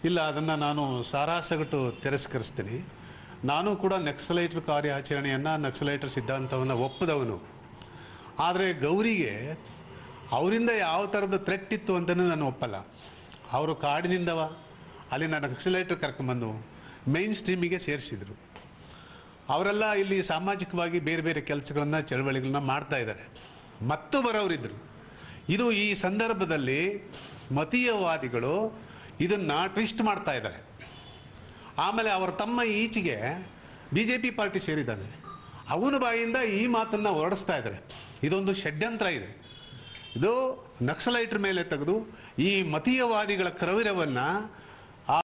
ಇಲ್ಲ ಅದನ್ನು ನಾನು ಸಾರಾಸಗಟು ತಿರಸ್ಕರಿಸ್ತೀನಿ ನಾನು ಕೂಡ ನಕ್ಸಲೈಟರ್ ಕಾರ್ಯಾಚರಣೆಯನ್ನು ನಕ್ಸಲೈಟರ್ ಸಿದ್ಧಾಂತವನ್ನು ಒಪ್ಪದವನು ಆದರೆ ಗೌರಿಗೆ ಅವರಿಂದ ಯಾವ ಥರದ ಥ್ರೆಟ್ ಇತ್ತು ಅಂತಲೂ ನಾನು ಒಪ್ಪಲ್ಲ ಅವರು ಕಾಡಿನಿಂದವ ಅಲ್ಲಿನ ನಕ್ಸಲೈಟರ್ ಕರ್ಕೊಂಬಂದು ಮೈನ್ ಸ್ಟ್ರೀಮಿಗೆ ಸೇರಿಸಿದರು ಅವರೆಲ್ಲ ಇಲ್ಲಿ ಸಾಮಾಜಿಕವಾಗಿ ಬೇರೆ ಬೇರೆ ಕೆಲಸಗಳನ್ನ ಚಳವಳಿಗಳನ್ನ ಮಾಡ್ತಾ ಇದ್ದಾರೆ ಮತ್ತು ಬರೋರಿದ್ದರು ಇದು ಈ ಸಂದರ್ಭದಲ್ಲಿ ಮತೀಯವಾದಿಗಳು ಇದನ್ನ ಟ್ವಿಸ್ಟ್ ಮಾಡ್ತಾ ಇದ್ದಾರೆ ಆಮೇಲೆ ಅವರ ತಮ್ಮ ಈಚೆಗೆ ಬಿ ಜೆ ಪಿ ಪಾರ್ಟಿ ಸೇರಿದ್ದಾನೆ ಅವನ ಬಾಯಿಂದ ಈ ಮಾತನ್ನ ಹೊರಡಿಸ್ತಾ ಇದ್ದಾರೆ ಇದೊಂದು ಷಡ್ಯಂತ್ರ ಇದೆ ಇದು ನಕ್ಸಲೈಟ್ರ ಮೇಲೆ ತೆಗೆದು ಈ ಮತೀಯವಾದಿಗಳ ಕರವಿರವನ್ನ